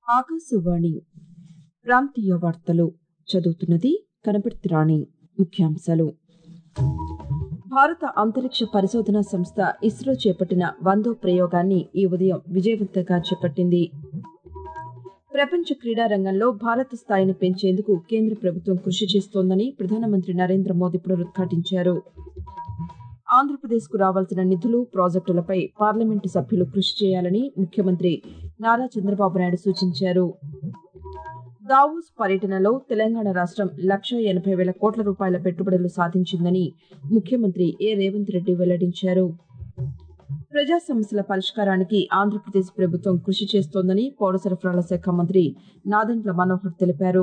ఆకాశవాణి ప్రాంతీయ వార్తలు చదువుతున్నది కనపర్తి రాణి ముఖ్యాంశాలు భారత అంతరిక్ష పరిశోధనా సంస్థ ఇస్రో చేపట్టిన వందో ప్రయోగాన్ని ఈ ఉదయం విజయవంతంగా చేపట్టింది ప్రపంచ క్రీడా రంగంలో భారత స్థాయిని పెంచేందుకు కేంద్ర ప్రభుత్వం కృషి చేస్తోందని ప్రధానమంత్రి నరేంద్ర మోదీ పునరుద్ఘాటించారు ఆంధ్రప్రదేశ్కు రావాల్సిన నిధులు ప్రాజెక్టులపై పార్లమెంటు సభ్యులు కృషి చేయాలని ముఖ్యమంత్రి నారా చంద్రబాబు నాయుడు సూచించారు దావోస్ పర్యటనలో తెలంగాణ రాష్టం లక్ష ఎనభై వేల కోట్ల రూపాయల పెట్టుబడులు సాధించిందని ముఖ్యమంత్రి ఏ రేవంత్ రెడ్డి వెల్లడించారు ప్రజా సమస్యల పరిష్కారానికి ఆంధ్రప్రదేశ్ ప్రభుత్వం కృషి చేస్తోందని పౌర సరఫరాల శాఖ మంత్రి నాదెండ్ల మనోహర్ తెలిపారు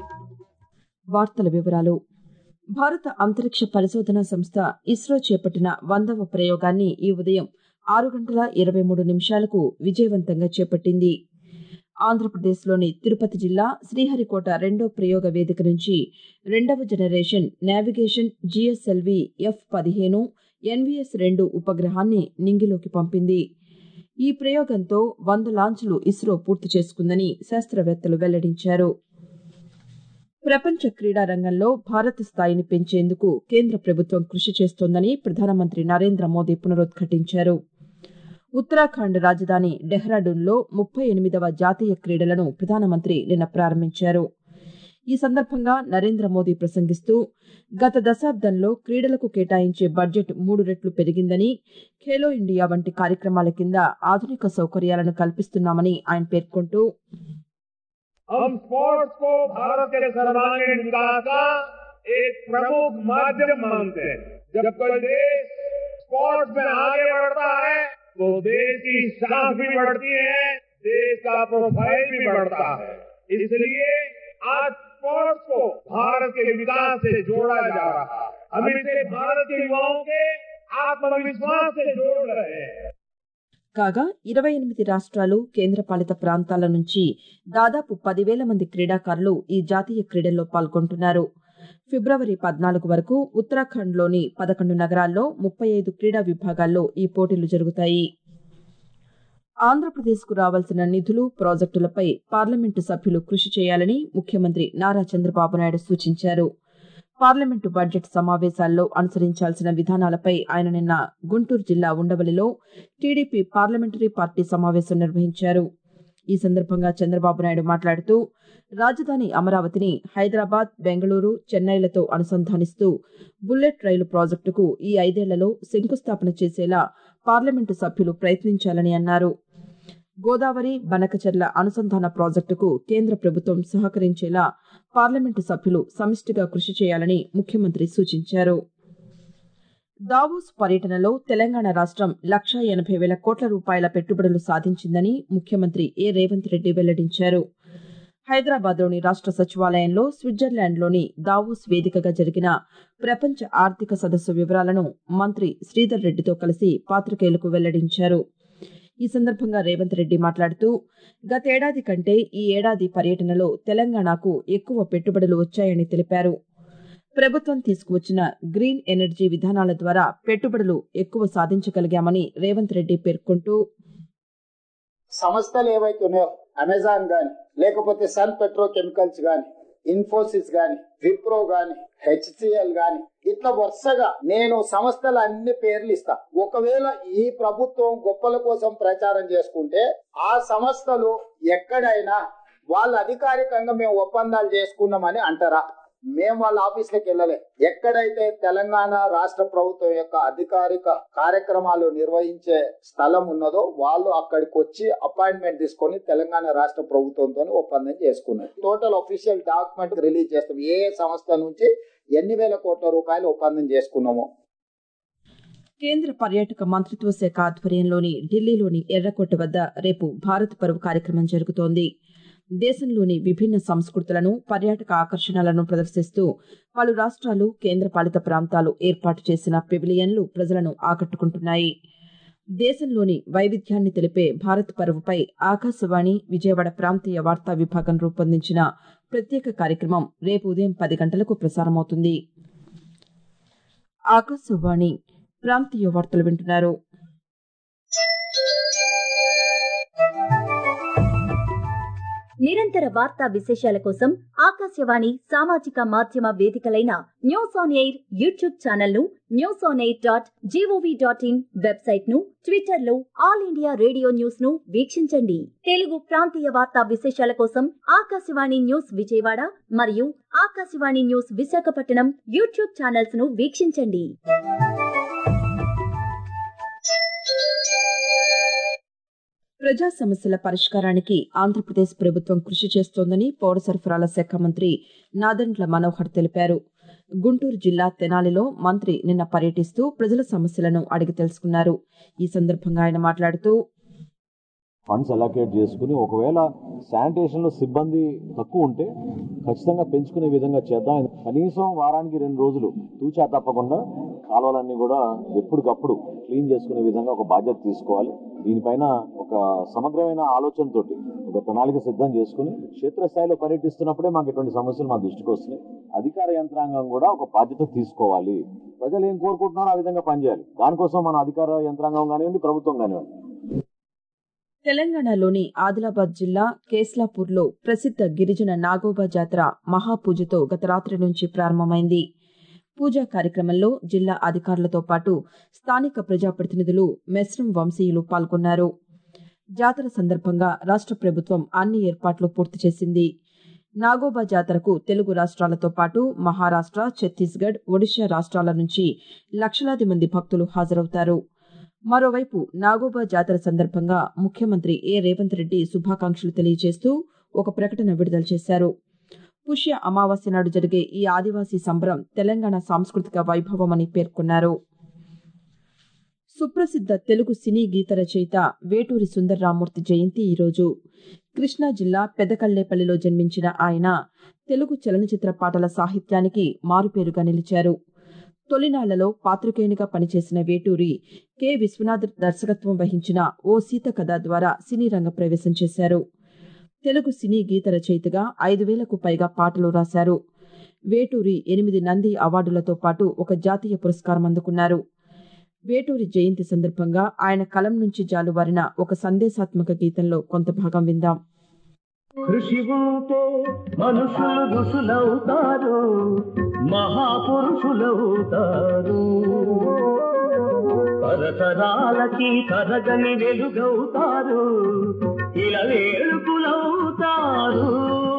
వార్తల వివరాలు భారత అంతరిక్ష పరిశోధనా సంస్థ ఇస్రో చేపట్టిన వందవ ప్రయోగాన్ని ఈ ఉదయం ఆరు గంటల ఇరవై మూడు నిమిషాలకు విజయవంతంగా చేపట్టింది ఆంధ్రప్రదేశ్లోని తిరుపతి జిల్లా శ్రీహరికోట రెండో ప్రయోగ వేదిక నుంచి రెండవ జనరేషన్ నావిగేషన్ జిఎస్ఎల్వి ఎఫ్ పదిహేను ఎన్వీఎస్ రెండు ఉపగ్రహాన్ని నింగిలోకి పంపింది ఈ ప్రయోగంతో వంద లాంచ్లు ఇస్రో పూర్తి చేసుకుందని శాస్త్రవేత్తలు వెల్లడించారు ప్రపంచ క్రీడా రంగంలో భారత స్థాయిని పెంచేందుకు కేంద్ర ప్రభుత్వం కృషి చేస్తోందని ప్రధానమంత్రి నరేంద్ర మోదీ పునరుద్ఘాటించారు ఉత్తరాఖండ్ రాజధాని డెహ్రాడూన్లో ముప్పై ఎనిమిదవ జాతీయ క్రీడలను ప్రధానమంత్రి నిన్న ప్రారంభించారు ఈ సందర్భంగా నరేంద్ర మోదీ ప్రసంగిస్తూ గత దశాబ్దంలో క్రీడలకు కేటాయించే బడ్జెట్ మూడు రెట్లు పెరిగిందని ఖేలో ఇండియా వంటి కార్యక్రమాల కింద ఆధునిక సౌకర్యాలను కల్పిస్తున్నామని ఆయన పేర్కొంటూ हम स्पोर्ट्स को भारत के सर्वांगीण विकास का एक प्रमुख माध्यम मानते हैं जब कोई देश स्पोर्ट्स में आगे बढ़ता है तो देश की साख भी बढ़ती है देश का प्रोफाइल भी बढ़ता है इसलिए आज स्पोर्ट्स को भारत के विकास से जोड़ा जा रहा है हम इसे भारत के युवाओं के आत्मविश्वास से जोड़ रहे हैं కాగా ఇరవై ఎనిమిది రాష్ట్రాలు కేంద్రపాలిత ప్రాంతాల నుంచి దాదాపు పదివేల మంది క్రీడాకారులు ఈ జాతీయ క్రీడల్లో పాల్గొంటున్నారు ఫిబ్రవరి పద్నాలుగు వరకు ఉత్తరాఖండ్లోని పదకొండు నగరాల్లో ముప్పై ఐదు క్రీడా విభాగాల్లో ఈ పోటీలు జరుగుతాయి ఆంధ్రప్రదేశ్కు రావాల్సిన నిధులు ప్రాజెక్టులపై పార్లమెంటు సభ్యులు కృషి చేయాలని ముఖ్యమంత్రి నారా చంద్రబాబు నాయుడు సూచించారు పార్లమెంటు బడ్జెట్ సమావేశాల్లో అనుసరించాల్సిన విధానాలపై ఆయన నిన్న గుంటూరు జిల్లా ఉండవల్లిలో టీడీపీ పార్లమెంటరీ పార్టీ సమావేశం నిర్వహించారు ఈ సందర్భంగా చంద్రబాబు నాయుడు మాట్లాడుతూ రాజధాని అమరావతిని హైదరాబాద్ బెంగళూరు చెన్నైలతో అనుసంధానిస్తూ బుల్లెట్ రైలు ప్రాజెక్టుకు ఈ ఐదేళ్లలో శంకుస్థాపన చేసేలా పార్లమెంటు సభ్యులు ప్రయత్నించాలని అన్నారు గోదావరి బనకచర్ల అనుసంధాన ప్రాజెక్టుకు కేంద్ర ప్రభుత్వం సహకరించేలా పార్లమెంటు సభ్యులు సమిష్టిగా కృషి చేయాలని ముఖ్యమంత్రి సూచించారు దావోస్ పర్యటనలో తెలంగాణ రాష్టం లక్షా ఎనభై వేల కోట్ల రూపాయల పెట్టుబడులు సాధించిందని ముఖ్యమంత్రి ఏ రేవంత్ రెడ్డి వెల్లడించారు హైదరాబాద్లోని రాష్ట సచివాలయంలో స్విట్జర్లాండ్లోని దావోస్ వేదికగా జరిగిన ప్రపంచ ఆర్థిక సదస్సు వివరాలను మంత్రి శ్రీధర్ రెడ్డితో కలిసి పాతికేయులకు వెల్లడించారు ఈ సందర్భంగా రేవంత్ రెడ్డి మాట్లాడుతూ గతేడాది కంటే ఈ ఏడాది పర్యటనలో తెలంగాణకు ఎక్కువ పెట్టుబడులు వచ్చాయని తెలిపారు ప్రభుత్వం తీసుకువచ్చిన గ్రీన్ ఎనర్జీ విధానాల ద్వారా పెట్టుబడులు ఎక్కువ సాధించగలిగామని రేవంత్ రెడ్డి పేర్కొంటూ సంస్థలు ఏవైతే ఉన్నాయో అమెజాన్ గాని లేకపోతే సన్ పెట్రోకెమికల్స్ గాని ఇన్ఫోసిస్ గాని విప్రో గాని హెచ్సిఎల్ గాని ఇట్లా వరుసగా నేను సంస్థల అన్ని పేర్లు ఇస్తా ఒకవేళ ఈ ప్రభుత్వం గొప్పల కోసం ప్రచారం చేసుకుంటే ఆ సంస్థలు ఎక్కడైనా వాళ్ళ అధికారికంగా మేము ఒప్పందాలు చేసుకున్నామని అంటారా మేము వాళ్ళ ఆఫీస్కి వెళ్ళలే ఎక్కడైతే తెలంగాణ రాష్ట్ర ప్రభుత్వం యొక్క అధికారిక కార్యక్రమాలు నిర్వహించే స్థలం ఉన్నదో వాళ్ళు అక్కడికి వచ్చి అపాయింట్మెంట్ తీసుకొని తెలంగాణ రాష్ట్ర ప్రభుత్వంతో ఒప్పందం చేసుకున్నారు టోటల్ అఫీషియల్ డాక్యుమెంట్ రిలీజ్ చేస్తాం ఏ సంస్థ నుంచి ఎన్ని వేల కోట్ల రూపాయలు ఒప్పందం చేసుకున్నామో కేంద్ర పర్యాటక మంత్రిత్వ శాఖ ఆధ్వర్యంలోని ఢిల్లీలోని ఎర్రకోట వద్ద రేపు భారత్ పర్వ్ కార్యక్రమం జరుగుతోంది దేశంలోని విభిన్న సంస్కృతులను పర్యాటక ఆకర్షణలను ప్రదర్శిస్తూ పలు రాష్ట్రాలు కేంద్రపాలిత ప్రాంతాలు ఏర్పాటు చేసిన పెవిలియన్లు ప్రజలను ఆకట్టుకుంటున్నాయి దేశంలోని వైవిధ్యాన్ని తెలిపే భారత్ పర్వ్పై ఆకాశవాణి విజయవాడ ప్రాంతీయ వార్తా విభాగం రూపొందించిన ప్రత్యేక కార్యక్రమం రేపు ఉదయం పది గంటలకు ప్రసారమవుతుంది ఆకాశవాణి ప్రాంతీయ వార్తలు వింటున్నారు నిరంతర వార్తా విశేషాల కోసం ఆకాశవాణి సామాజిక మాధ్యమ వేదికలైన news on air YouTube channel ను news on air dot G O V dot in website ను ట్విట్టర్ లో ఆల్ ఇండియా రేడియో న్యూస్ ను వీక్షించండి తెలుగు ప్రాంతీయ వార్తా విశేషాల కోసం ఆకాశవాణి న్యూస్ విజయవాడ మరియు Akashvani news Visakhapatnam YouTube channels ను వీక్షించండి ప్రజా సమస్యల పరిష్కారానికి ఆంధ్రప్రదేశ్ ప్రభుత్వం కృషి చేస్తోందని పౌర సరఫరాల శాఖ మంత్రి నాదెండ్ల మనోహర్ తెలిపారు గుంటూరు జిల్లా తెనాలిలో మంత్రి నిన్న పర్యటిస్తూ ప్రజల సమస్యలను అడిగి తెలుసుకున్నారు ఈ సందర్భంగా ఆయన మాట్లాడుతూ ఫండ్స్ అలొకేట్ చేసుకుని ఒకవేళ శానిటేషన్లో సిబ్బంది తక్కువ ఉంటే ఖచ్చితంగా పెంచుకునే విధంగా చేద్దాం కనీసం వారానికి రెండు రోజులు తూచా తప్పకుండా కాలువలన్నీ కూడా ఎప్పటికప్పుడు క్లీన్ చేసుకునే విధంగా ఒక బాధ్యత తీసుకోవాలి దీనిపైన ఒక సమగ్రమైన ఆలోచనతోటి ఒక ప్రణాళిక సిద్ధం చేసుకుని క్షేత్రస్థాయిలో పర్యటిస్తున్నప్పుడే మాకు ఇటువంటి సమస్యలు మా దృష్టికి వస్తున్నాయి అధికార యంత్రాంగం కూడా ఒక బాధ్యత తీసుకోవాలి ప్రజలు ఏం కోరుకుంటున్నారో ఆ విధంగా పనిచేయాలి దానికోసం మన అధికార యంత్రాంగం కానివ్వండి ప్రభుత్వం కానివ్వండి తెలంగాణలోని ఆదిలాబాద్ జిల్లా కేస్లాపూర్లో ప్రసిద్ధ గిరిజన నాగోబా జాతర మహాపూజతో గత రాత్రి నుంచి ప్రారంభమైంది పూజా కార్యక్రమంలో జిల్లా అధికారులతో పాటు స్థానిక ప్రజాప్రతినిధులు మెస్రం వంశీయులు పాల్గొన్నారు జాతర సందర్భంగా రాష్ట్ర ప్రభుత్వం అన్ని ఏర్పాట్లు పూర్తి చేసింది నాగోబా జాతరకు తెలుగు రాష్ట్రాలతో పాటు మహారాష్ట్ర ఛత్తీస్గఢ్ ఒడిశా రాష్ట్రాల నుంచి లక్షలాది మంది భక్తులు హాజరవుతారు మరోవైపు నాగోబా జాతర సందర్భంగా ముఖ్యమంత్రి ఏ రేవంత్ రెడ్డి శుభాకాంక్షలు తెలియజేస్తూ ఒక ప్రకటన విడుదల చేశారు పుష్య అమావాస్య నాడు జరిగే ఈ ఆదివాసీ సంబరం తెలంగాణ సాంస్కృతిక వైభవమని పేర్కొన్నారు సుప్రసిద్ధ తెలుగు సినీ గీత రచయిత వేటూరి సుందర్రామూర్తి జయంతి ఈరోజు కృష్ణా జిల్లా పెదకల్లేపల్లిలో జన్మించిన ఆయన తెలుగు చలనచిత్ర పాటల సాహిత్యానికి మారుపేరుగా నిలిచారు తొలినాళ్లలో పాత్రికేయునిగా పనిచేసిన వేటూరి కె విశ్వనాథ్ దర్శకత్వం వహించిన ఓ సీత కథ ద్వారా సినీ రంగ ప్రవేశం చేశారు తెలుగు సినీ గీత రచయితగా ఐదు వేలకు పైగా పాటలు రాశారు వేటూరి ఎనిమిది నంది అవార్డులతో పాటు ఒక జాతీయ పురస్కారం అందుకున్నారు వేటూరి జయంతి సందర్భంగా ఆయన కలం నుంచి జాలువారిన ఒక సందేశాత్మక గీతంలో కొంత భాగం విందాం కృషి ఉంటే మనుషులు ఋషులవుతారు మహాపురుషులవుతారు తరతరాలకి తరగని వెలుగవుతారు ఇలా వేడుకులవుతారు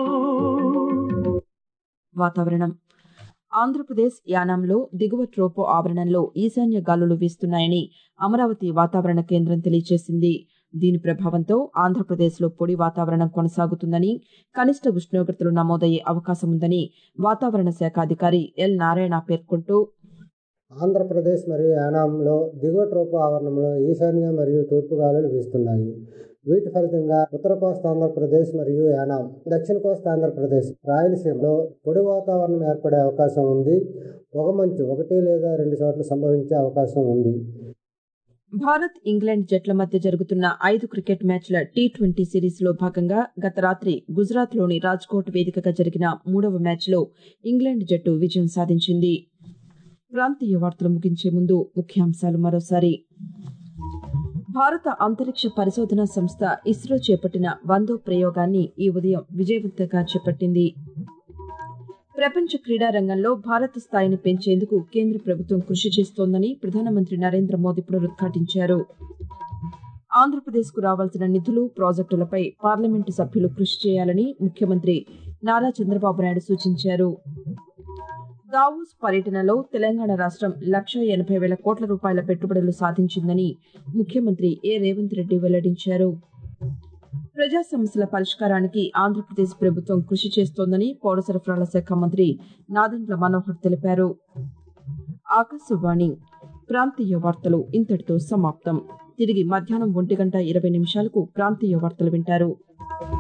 వాతావరణం ఆంధ్రప్రదేశ్ యానాంలో దిగువ ట్రోపో ఆవరణంలో ఈశాన్య గాలులు వీస్తున్నాయని అమరావతి వాతావరణ కేంద్రం తెలియజేసింది దీని ప్రభావంతో ఆంధ్రప్రదేశ్లో పొడి వాతావరణం కొనసాగుతుందని కనిష్ట ఉష్ణోగ్రతలు నమోదయ్యే అవకాశం ఉందని వాతావరణ శాఖ అధికారి ఎల్ నారాయణ పేర్కొంటూ ఆంధ్రప్రదేశ్ మరియు యానాంలో దిగువ ట్రోపు ఆవరణంలో ఈశాన్య మరియు తూర్పు గాలులు వీస్తున్నాయి వీటి ఫలితంగా ఉత్తర కోస్తా ఆంధ్రప్రదేశ్ మరియు యానాం దక్షిణ కోస్తా ఆంధ్రప్రదేశ్ రాయలసీమలో పొడి వాతావరణం ఏర్పడే అవకాశం ఉంది పొగమంచు ఒకటి లేదా రెండు చోట్ల సంభవించే అవకాశం ఉంది భారత్ ఇంగ్లాండ్ జట్ల మధ్య జరుగుతున్న ఐదు క్రికెట్ మ్యాచ్ల టీ ట్వంటీ సిరీస్లో భాగంగా గత రాత్రి గుజరాత్లోని రాజ్కోట్ వేదికగా జరిగిన మూడవ మ్యాచ్లో ఇంగ్లాండ్ జట్టు విజయం సాధించింది ప్రాంతీయ వార్తలు ముగించే ముందు ముఖ్యాంశాలు మరోసారి భారత అంతరిక్ష పరిశోధనా సంస్థ ఇస్రో చేపట్టిన వందో ప్రయోగాన్ని ఈ ఉదయం విజయవంతంగా చేపట్టింది ప్రపంచ క్రీడా రంగంలో భారత స్థాయిని పెంచేందుకు కేంద్ర ప్రభుత్వం కృషి చేస్తోందని ప్రధానమంత్రి నరేంద్ర మోదీ పునరుద్ఘాటించారు ఆంధ్రప్రదేశ్కు రావాల్సిన నిధులు ప్రాజెక్టులపై పార్లమెంటు సభ్యులు కృషి చేయాలని ముఖ్యమంత్రి నారా చంద్రబాబు నాయుడు సూచించారు దావోస్ పర్యటనలో తెలంగాణ రాష్ట్రం లక్ష ఎనభై వేల కోట్ల రూపాయల పెట్టుబడులు సాధించిందని ముఖ్యమంత్రి ఏ రేవంత్ రెడ్డి వెల్లడించారు ప్రజా సమస్యల పరిష్కారానికి ఆంధ్రప్రదేశ్ ప్రభుత్వం కృషి చేస్తోందని పౌర సరఫరాల శాఖ మంత్రి నాదెండ్ల మనోహర్ తెలిపారు ఆకాశవాణి ప్రాంతీయ వార్తలు ఇంతటితో సమాప్తం తిరిగి మధ్యాహ్నం ఒంటి గంట ఇరవై నిమిషాలకు ప్రాంతీయ వార్తలు వింటారు